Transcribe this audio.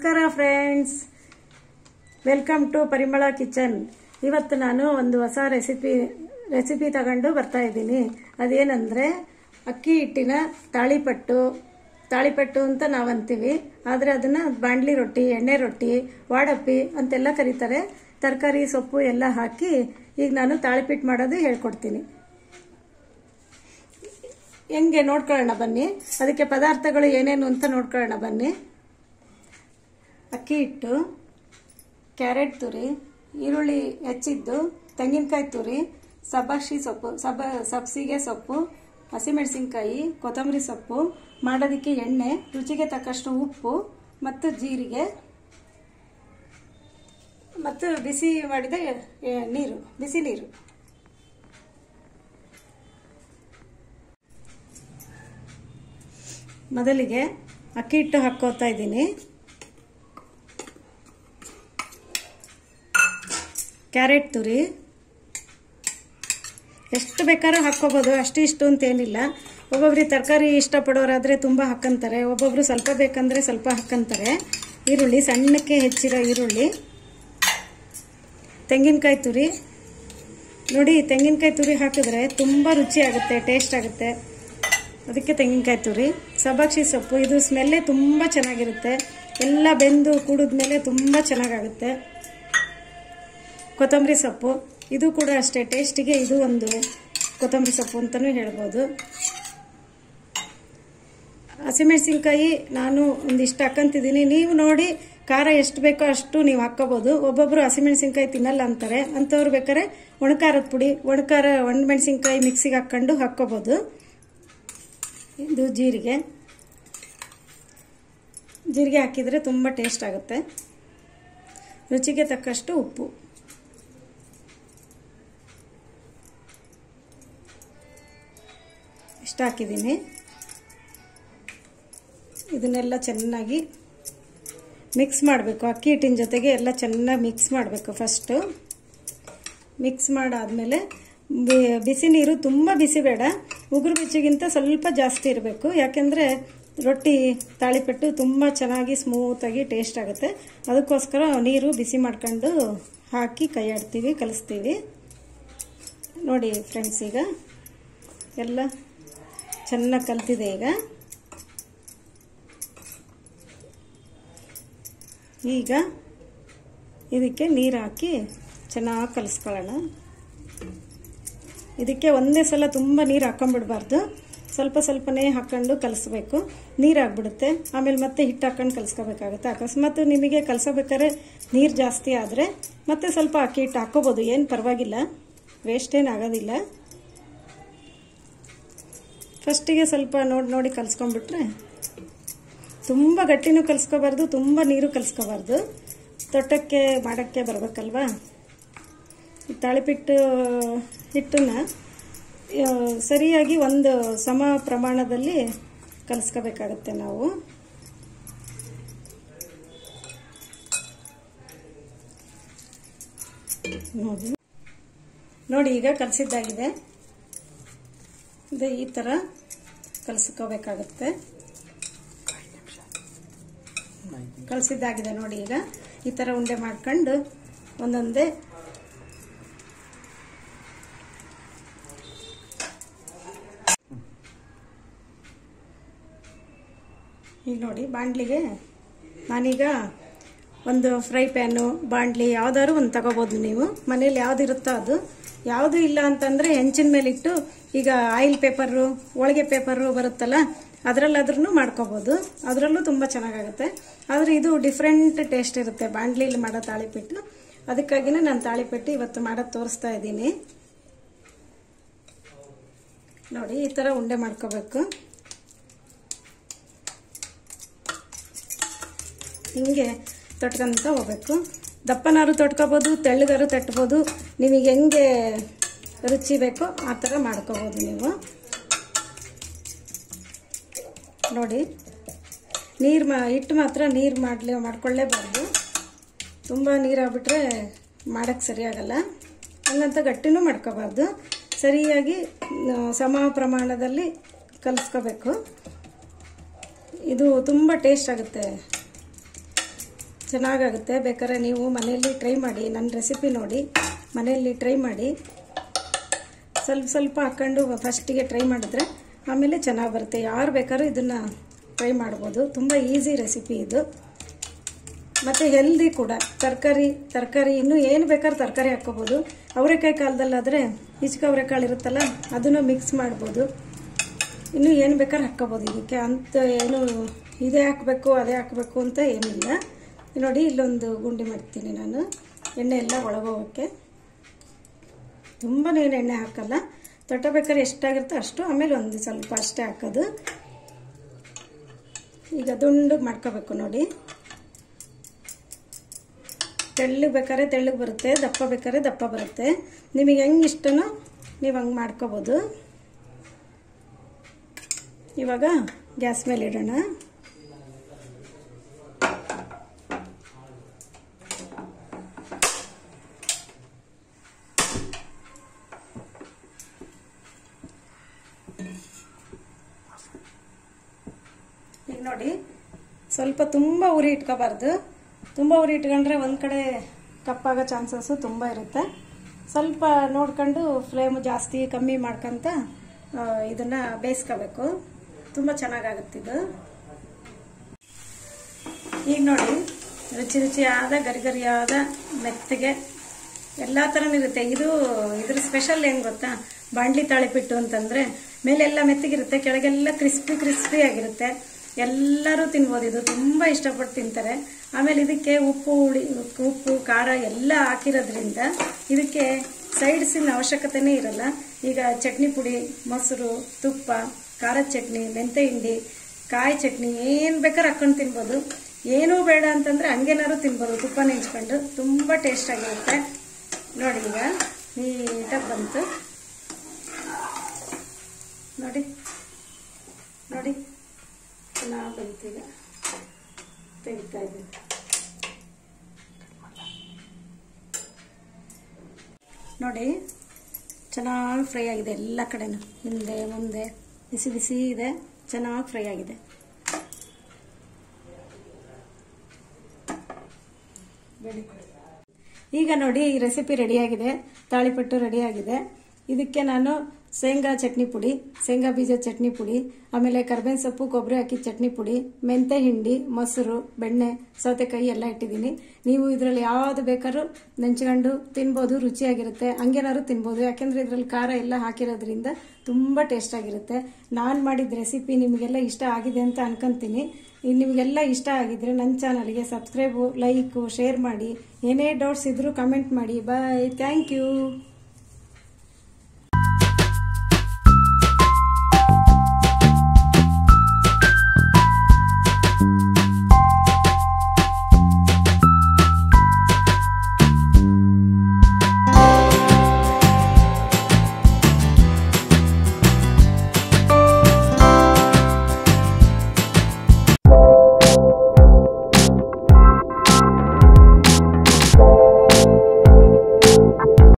ನಮಸ್ಕಾರ friends welcome to Parimala kitchen ಇವತ್ತು ನಾನು ಒಂದು ಹೊಸ ರೆಸಿಪಿ ರೆಸಿಪಿ ತಗೊಂಡು ಬರ್ತಾ ಇದ್ದೀನಿ ಅದೇನೆಂದರೆ ಅಕ್ಕಿ ಹಿಟ್ಟಿನ ತಾಳಿಪಟ್ಟು ತಾಳಿಪಟ್ಟು ಅಂತ ನಾವು ಅಂತೀವಿ ಆದರೆ ಅದನ್ನು ಬಾಂಡ್ಲಿ ರೊಟ್ಟಿ ಎಣ್ಣೆ ರೊಟ್ಟಿ ವಾಡಪ್ಪಿ ಅಂತೆಲ್ಲ ಕರೀತಾರೆ ತರಕಾರಿ ಸೊಪ್ಪು ಎಲ್ಲ ಹಾಕಿ ಈಗ ನಾನು ತಾಳಿಪಿಟ್ಟು ಮಾಡೋದು ಹೇಳ್ಕೊಡ್ತೀನಿ ಹೆಂಗೆ ನೋಡ್ಕೊಳ್ಳೋಣ ಬನ್ನಿ ಅದಕ್ಕೆ ಪದಾರ್ಥಗಳು ಏನೇನು ಅಂತ ನೋಡ್ಕೊಳ್ಳೋಣ ಬನ್ನಿ ಅಕ್ಕಿ ಹಿಟ್ಟು ಕ್ಯಾರೆಟ್ ತುರಿ ಈರುಳ್ಳಿ ಹೆಚ್ಚಿದ್ದು ತೆಂಗಿನಕಾಯಿ ತುರಿ ಸಬ್ಬಾಕ್ಷಿ ಸೊಪ್ಪು ಸಬ್ಬ ಸಬ್ಸಿಗೆ ಸೊಪ್ಪು ಹಸಿಮೆಣಸಿನ್ಕಾಯಿ ಕೊತ್ತಂಬರಿ ಸೊಪ್ಪು ಮಾಡೋದಕ್ಕೆ ಎಣ್ಣೆ ರುಚಿಗೆ ತಕ್ಕಷ್ಟು ಉಪ್ಪು ಮತ್ತು ಜೀರಿಗೆ ಮತ್ತು ಬಿಸಿ ಮಾಡಿದ ಎ- ನೀರು ಬಿಸಿ ನೀರು ಮೊದಲಿಗೆ ಅಕ್ಕಿ ಹಿಟ್ಟು ಹಾಕ್ಕೋತಾ ಇದ್ದೀನಿ ಕ್ಯಾರೆಟ್ ತುರಿ ಎಷ್ಟು ಬೇಕಾದ್ರೂ ಹಾಕ್ಕೋಬೋದು ಅಷ್ಟು ಇಷ್ಟು ಅಂತೇನಿಲ್ಲ ಒಬ್ಬೊಬ್ರಿಗೆ ತರಕಾರಿ ಇಷ್ಟಪಡೋರಾದರೆ ತುಂಬ ಹಾಕ್ಕಂತಾರೆ ಒಬ್ಬೊಬ್ರು ಸ್ವಲ್ಪ ಬೇಕಂದರೆ ಸ್ವಲ್ಪ ಹಾಕ್ಕಂತಾರೆ ಈರುಳ್ಳಿ ಸಣ್ಣಕ್ಕೆ ಹೆಚ್ಚಿರೋ ಈರುಳ್ಳಿ ತೆಂಗಿನಕಾಯಿ ತುರಿ ನೋಡಿ ತೆಂಗಿನಕಾಯಿ ತುರಿ ಹಾಕಿದ್ರೆ ತುಂಬ ರುಚಿ ಆಗುತ್ತೆ ಟೇಸ್ಟ್ ಆಗುತ್ತೆ ಅದಕ್ಕೆ ತೆಂಗಿನಕಾಯಿ ತುರಿ ಸಬ್ಬಾಕ್ಷಿ ಸೊಪ್ಪು ಇದು ಸ್ಮೆಲ್ಲೇ ತುಂಬ ಚೆನ್ನಾಗಿರುತ್ತೆ ಎಲ್ಲ ಬೆಂದು ಕೂಡಿದ್ಮೇಲೆ ತುಂಬ ಚೆನ್ನಾಗಾಗುತ್ತೆ ಕೊತ್ತಂಬರಿ ಸೊಪ್ಪು ಇದು ಕೂಡ ಅಷ್ಟೇ ಟೇಸ್ಟಿಗೆ ಇದು ಒಂದು ಕೊತ್ತಂಬರಿ ಸೊಪ್ಪು ಅಂತಲೂ ಹೇಳ್ಬೋದು ಹಸಿಮೆಣಸಿನ್ಕಾಯಿ ನಾನು ಒಂದಿಷ್ಟು ಹಾಕ್ಕಂತಿದ್ದೀನಿ ನೀವು ನೋಡಿ ಖಾರ ಎಷ್ಟು ಬೇಕೋ ಅಷ್ಟು ನೀವು ಹಾಕ್ಕೋಬೋದು ಒಬ್ಬೊಬ್ಬರು ಹಸಿಮೆಣಸಿನ್ಕಾಯಿ ತಿನ್ನಲ್ಲ ಅಂತಾರೆ ಅಂಥವ್ರು ಬೇಕಾದ್ರೆ ಒಣಖಾರದ ಪುಡಿ ಒಣಖಾರ ಒಣಮೆಣಸಿನ್ಕಾಯಿ ಮಿಕ್ಸಿಗೆ ಹಾಕ್ಕೊಂಡು ಹಾಕ್ಕೋಬೋದು ಇದು ಜೀರಿಗೆ ಜೀರಿಗೆ ಹಾಕಿದರೆ ತುಂಬ ಟೇಸ್ಟ್ ಆಗುತ್ತೆ ರುಚಿಗೆ ತಕ್ಕಷ್ಟು ಉಪ್ಪು ಇಷ್ಟ ಹಾಕಿದ್ದೀನಿ ಇದನ್ನೆಲ್ಲ ಚೆನ್ನಾಗಿ ಮಿಕ್ಸ್ ಮಾಡಬೇಕು ಅಕ್ಕಿ ಹಿಟ್ಟಿನ ಜೊತೆಗೆ ಎಲ್ಲ ಚೆನ್ನಾಗಿ ಮಿಕ್ಸ್ ಮಾಡಬೇಕು ಫಸ್ಟು ಮಿಕ್ಸ್ ಮಾಡಾದಮೇಲೆ ಬಿಸಿ ನೀರು ತುಂಬ ಬಿಸಿ ಬೇಡ ಉಗುರು ಬಿಸಿಗಿಂತ ಸ್ವಲ್ಪ ಜಾಸ್ತಿ ಇರಬೇಕು ಯಾಕೆಂದರೆ ರೊಟ್ಟಿ ತಾಳಿಪಟ್ಟು ತುಂಬ ಚೆನ್ನಾಗಿ ಸ್ಮೂತಾಗಿ ಟೇಸ್ಟ್ ಆಗುತ್ತೆ ಅದಕ್ಕೋಸ್ಕರ ನೀರು ಬಿಸಿ ಮಾಡ್ಕೊಂಡು ಹಾಕಿ ಕೈ ಆಡ್ತೀವಿ ಕಲಿಸ್ತೀವಿ ನೋಡಿ ಫ್ರೆಂಡ್ಸ್ ಈಗ ಎಲ್ಲ ಚೆನ್ನಾಗಿ ಕಲ್ತಿದೆ ಈಗ ಈಗ ಇದಕ್ಕೆ ನೀರು ಹಾಕಿ ಚೆನ್ನಾಗಿ ಕಲಿಸ್ಕೊಳ್ಳೋಣ ಇದಕ್ಕೆ ಒಂದೇ ಸಲ ತುಂಬ ನೀರು ಹಾಕೊಂಡ್ಬಿಡ್ಬಾರ್ದು ಸ್ವಲ್ಪ ಸ್ವಲ್ಪನೇ ಹಾಕೊಂಡು ಕಲಿಸ್ಬೇಕು ನೀರು ಆಗ್ಬಿಡುತ್ತೆ ಆಮೇಲೆ ಮತ್ತೆ ಹಿಟ್ಟು ಹಾಕೊಂಡು ಕಲಿಸ್ಕೋಬೇಕಾಗುತ್ತೆ ಅಕಸ್ಮಾತ್ ನಿಮಗೆ ಕಲಿಸೋಬೇಕಾದ್ರೆ ನೀರು ಜಾಸ್ತಿ ಆದರೆ ಮತ್ತೆ ಸ್ವಲ್ಪ ಅಕ್ಕಿ ಹಿಟ್ಟು ಹಾಕೋಬೋದು ಏನು ಪರವಾಗಿಲ್ಲ ವೇಸ್ಟ್ ಏನು ಆಗೋದಿಲ್ಲ ಫಸ್ಟಿಗೆ ಸ್ವಲ್ಪ ನೋಡಿ ನೋಡಿ ಕಲಿಸ್ಕೊಂಡ್ಬಿಟ್ರೆ ತುಂಬ ಗಟ್ಟಿನೂ ಕಲಿಸ್ಕೋಬಾರ್ದು ತುಂಬ ನೀರು ಕಲಿಸ್ಕೋಬಾರ್ದು ತೊಟ್ಟಕ್ಕೆ ಮಾಡೋಕ್ಕೆ ಬರಬೇಕಲ್ವಾ ಈ ತಾಳಿಪಿಟ್ಟು ಹಿಟ್ಟನ್ನು ಆ, ಸರಿಯಾಗಿ ಒಂದು ಸಮ ಪ್ರಮಾಣದಲ್ಲಿ ಕಲಿಸ್ಕೋಬೇಕಾಗತ್ತೆ ನಾವು ನೋಡಿ ನೋಡಿ ಈಗ ಕಲಿಸಿದ್ದಾಗಿದೆ ಇದು ಈ ಥರ ಕಲಿಸ್ಕೋಬೇಕಾಗತ್ತೆ ಕಲಿಸಿದ್ದಾಗಿದೆ ನೋಡಿ ಈಗ ಈ ಥರ ಉಂಡೆ ಮಾಡ್ಕೊಂಡು ಒಂದೊಂದೇ ಈಗ ನೋಡಿ ಬಾಂಡ್ಲಿಗೆ ನಾನೀಗ ಒಂದು ಫ್ರೈ ಪ್ಯಾನು ಬಾಂಡ್ಲಿ ಯಾವ್ದಾದ್ರು ಒಂದು ತಗೋಬೋದು ನೀವು ಮನೇಲಿ ಯಾವ್ದಿರುತ್ತೋ ಅದು ಯಾವುದು ಇಲ್ಲ ಅಂತಂದರೆ ಹೆಂಚಿನ ಮೇಲಿಟ್ಟು ಈಗ ಆಯಿಲ್ ಪೇಪರು ಹೋಳಿಗೆ ಪೇಪರು ಬರುತ್ತಲ್ಲ ಅದರಲ್ಲಾದ್ರೂ ಮಾಡ್ಕೋಬೋದು ಅದರಲ್ಲೂ ತುಂಬ ಚೆನ್ನಾಗಾಗುತ್ತೆ ಆದರೆ ಇದು ಡಿಫ್ರೆಂಟ್ ಟೇಸ್ಟ್ ಇರುತ್ತೆ ಬಾಂಡ್ಲಿಲಿ ಮಾಡೋ ತಾಳಿಪಿಟ್ಟು ಅದಕ್ಕಾಗಿನೇ ನಾನು ತಾಳಿಪಿಟ್ಟು ಇವತ್ತು ಮಾಡೋದು ತೋರಿಸ್ತಾ ಇದ್ದೀನಿ ನೋಡಿ ಈ ಥರ ಉಂಡೆ ಮಾಡ್ಕೋಬೇಕು ಹಿಂಗೆ ತೊಟ್ಕೊಂತ ಹೋಗ್ಬೇಕು ದಪ್ಪನಾರು ತೊಟ್ಕೋಬೋದು ತೆಳ್ಳಗಾರು ತಟ್ಬೋದು ನಿಮಗೆ ಹೆಂಗೆ ರುಚಿ ಬೇಕೋ ಆ ಥರ ಮಾಡ್ಕೋಬೋದು ನೀವು ನೋಡಿ ನೀರು ಮಾ ಹಿಟ್ಟು ಮಾತ್ರ ನೀರು ಮಾಡಲೇ ಮಾಡ್ಕೊಳ್ಳೇಬಾರ್ದು ತುಂಬ ನೀರಾಗ್ಬಿಟ್ರೆ ಮಾಡೋಕ್ಕೆ ಸರಿಯಾಗಲ್ಲ ಹಂಗಂತ ಗಟ್ಟಿನೂ ಮಾಡ್ಕೋಬಾರ್ದು ಸರಿಯಾಗಿ ಆ, ಸಮ ಪ್ರಮಾಣದಲ್ಲಿ ಕಲಿಸ್ಕೋಬೇಕು ಇದು ತುಂಬ ಟೇಸ್ಟ್ ಆಗುತ್ತೆ ಚೆನ್ನಾಗಾಗುತ್ತೆ ಬೇಕಾದ್ರೆ ನೀವು ಮನೆಯಲ್ಲಿ ಟ್ರೈ ಮಾಡಿ ನನ್ನ ರೆಸಿಪಿ ನೋಡಿ ಮನೆಯಲ್ಲಿ ಟ್ರೈ ಮಾಡಿ ಸ್ವಲ್ಪ ಸ್ವಲ್ಪ ಹಾಕ್ಕೊಂಡು ಫಸ್ಟಿಗೆ ಟ್ರೈ ಮಾಡಿದ್ರೆ ಆಮೇಲೆ ಚೆನ್ನಾಗಿ ಬರುತ್ತೆ ಯಾರು ಬೇಕಾದ್ರೂ ಇದನ್ನು ಟ್ರೈ ಮಾಡ್ಬೋದು ತುಂಬ ಈಸಿ ರೆಸಿಪಿ ಇದು ಮತ್ತು ಹೆಲ್ದಿ ಕೂಡ ತರಕಾರಿ ತರಕಾರಿ ಇನ್ನೂ ಏನು ಬೇಕಾದ್ರೂ ತರಕಾರಿ ಹಾಕ್ಕೋಬೋದು ಅವರೆಕಾಯಿ ಕಾಲದಲ್ಲಾದರೆ ಹಿಚ್ಕ ಅವರೆಕಾಳು ಇರುತ್ತಲ್ಲ ಅದನ್ನು ಮಿಕ್ಸ್ ಮಾಡ್ಬೋದು ಇನ್ನೂ ಏನು ಬೇಕಾದ್ರೂ ಹಾಕ್ಕೋಬೋದು ಇದಕ್ಕೆ ಅಂತ ಏನು ಇದೇ ಹಾಕಬೇಕು ಅದೇ ಹಾಕಬೇಕು ಅಂತ ಏನಿಲ್ಲ ನೋಡಿ ಇಲ್ಲೊಂದು ಗುಂಡಿ ಮಾಡ್ತೀನಿ ನಾನು ಎಣ್ಣೆ ಎಲ್ಲ ಒಳಗೋಗೋಕ್ಕೆ ತುಂಬನೇನು ಎಣ್ಣೆ ಹಾಕಲ್ಲ ತೊಟ್ಟಬೇಕಾದ್ರೆ ಎಷ್ಟಾಗಿರುತ್ತೋ ಅಷ್ಟು ಆಮೇಲೆ ಒಂದು ಸ್ವಲ್ಪ ಅಷ್ಟೇ ಹಾಕೋದು ಈಗ ದುಂಡಗೆ ಮಾಡ್ಕೋಬೇಕು ನೋಡಿ ತೆಳ್ಳಗೆ ಬೇಕಾದ್ರೆ ತೆಳ್ಳಗೆ ಬರುತ್ತೆ ದಪ್ಪ ಬೇಕಾದ್ರೆ ದಪ್ಪ ಬರುತ್ತೆ ನಿಮಗೆ ಹೆಂಗೆ ಇಷ್ಟನೋ ನೀವು ಹಂಗೆ ಮಾಡ್ಕೋಬೋದು ಇವಾಗ ಗ್ಯಾಸ್ ಮೇಲೆ ಇಡೋಣ ಈಗ ನೋಡಿ ಸ್ವಲ್ಪ ತುಂಬ ಉರಿ ಇಟ್ಕೋಬಾರ್ದು ತುಂಬ ಉರಿ ಇಟ್ಕೊಂಡ್ರೆ ಒಂದು ಕಡೆ ಕಪ್ಪಾಗೋ ಚಾನ್ಸಸ್ಸು ತುಂಬ ಇರುತ್ತೆ ಸ್ವಲ್ಪ ನೋಡ್ಕೊಂಡು ಫ್ಲೇಮ್ ಜಾಸ್ತಿ ಕಮ್ಮಿ ಮಾಡ್ಕೊಂತ ಇದನ್ನು ಬೇಯಿಸ್ಕೋಬೇಕು ತುಂಬ ಚೆನ್ನಾಗಾಗುತ್ತಿದ್ದು ಈಗ ನೋಡಿ ರುಚಿ ರುಚಿಯಾದ ಗರಿ ಗರಿಯಾದ ಮೆತ್ತಗೆ ಎಲ್ಲ ಥರನೂ ಇರುತ್ತೆ ಇದು ಇದ್ರ ಸ್ಪೆಷಲ್ ಏನು ಗೊತ್ತಾ ಬಾಂಡ್ಲಿ ತಾಳಿಪಿಟ್ಟು ಅಂತಂದರೆ ಮೇಲೆಲ್ಲ ಮೆತ್ತಗಿರುತ್ತೆ ಕೆಳಗೆಲ್ಲ ಕ್ರಿಸ್ಪಿ ಕ್ರಿಸ್ಪಿ ಆಗಿರುತ್ತೆ ಎಲ್ಲರೂ ತಿನ್ಬೋದು ಇದು ತುಂಬ ಇಷ್ಟಪಟ್ಟು ತಿಂತಾರೆ ಆಮೇಲೆ ಇದಕ್ಕೆ ಉಪ್ಪು ಹುಳಿ ಉಪ್ಪು ಖಾರ ಎಲ್ಲ ಹಾಕಿರೋದ್ರಿಂದ ಇದಕ್ಕೆ ಸೈಡ್ಸಿನ ಅವಶ್ಯಕತೆನೇ ಇರಲ್ಲ ಈಗ ಚಟ್ನಿ ಪುಡಿ ಮೊಸರು ತುಪ್ಪ ಖಾರದ ಚಟ್ನಿ ಮೆಂತೆ ಹಿಂಡಿ ಕಾಯಿ ಚಟ್ನಿ ಏನು ಬೇಕಾದ್ರೆ ಹಾಕೊಂಡು ತಿನ್ಬೋದು ಏನೂ ಬೇಡ ಅಂತಂದರೆ ಹಂಗೇನಾದ್ರು ತಿನ್ಬೋದು ತುಪ್ಪ ನೆಂಚ್ಕೊಂಡು ತುಂಬ ಟೇಸ್ಟಾಗಿರುತ್ತೆ ನೋಡಿ ಈಗ ನೀಟಾಗಿ ಬಂತು ನೋಡಿ ನೋಡಿ ಚೆನ್ನಾಗಿ ಬಂತು ಈಗ ತೆಗಿತಾ ಇದ್ದೀನಿ ನೋಡಿ ಚೆನ್ನಾಗಿ ಫ್ರೈ ಆಗಿದೆ ಎಲ್ಲ ಕಡೆನೂ ಹಿಂದೆ ಮುಂದೆ ಬಿಸಿ ಬಿಸಿ ಇದೆ ಚೆನ್ನಾಗಿ ಫ್ರೈ ಆಗಿದೆ ಈಗ ನೋಡಿ ಈ ರೆಸಿಪಿ ರೆಡಿಯಾಗಿದೆ ತಾಳಿಪಟ್ಟು ರೆಡಿಯಾಗಿದೆ ಇದಕ್ಕೆ ನಾನು ಶೇಂಗಾ ಚಟ್ನಿ ಪುಡಿ ಶೇಂಗಾ ಬೀಜ ಚಟ್ನಿ ಪುಡಿ ಆಮೇಲೆ ಕರ್ಬೇವಿನ ಸೊಪ್ಪು ಕೊಬ್ಬರಿ ಹಾಕಿ ಚಟ್ನಿ ಪುಡಿ ಮೆಂತೆ ಹಿಂಡಿ ಮೊಸರು ಬೆಣ್ಣೆ ಸೌತೆಕಾಯಿ ಎಲ್ಲ ಇಟ್ಟಿದ್ದೀನಿ ನೀವು ಇದರಲ್ಲಿ ಯಾವುದು ಬೇಕಾದ್ರೂ ನೆಂಚ್ಕೊಂಡು ತಿನ್ಬೋದು ರುಚಿಯಾಗಿರುತ್ತೆ ಹಂಗೇನಾದ್ರು ತಿನ್ಬೋದು ಯಾಕೆಂದ್ರೆ ಇದರಲ್ಲಿ ಖಾರ ಎಲ್ಲ ಹಾಕಿರೋದ್ರಿಂದ ತುಂಬ ಟೇಸ್ಟ್ ಆಗಿರುತ್ತೆ ನಾನು ಮಾಡಿದ ರೆಸಿಪಿ ನಿಮಗೆಲ್ಲ ಇಷ್ಟ ಆಗಿದೆ ಅಂತ ಅನ್ಕೊಂತೀನಿ ನಿಮಗೆಲ್ಲ ಇಷ್ಟ ಆಗಿದ್ರೆ ನನ್ನ ಚಾನಲ್ಗೆ ಸಬ್ಸ್ಕ್ರೈಬು ಲೈಕು ಶೇರ್ ಮಾಡಿ ಏನೇ ಡೌಟ್ಸ್ ಇದ್ರೂ ಕಮೆಂಟ್ ಮಾಡಿ ಬಾಯ್ ಥ್ಯಾಂಕ್ ಯು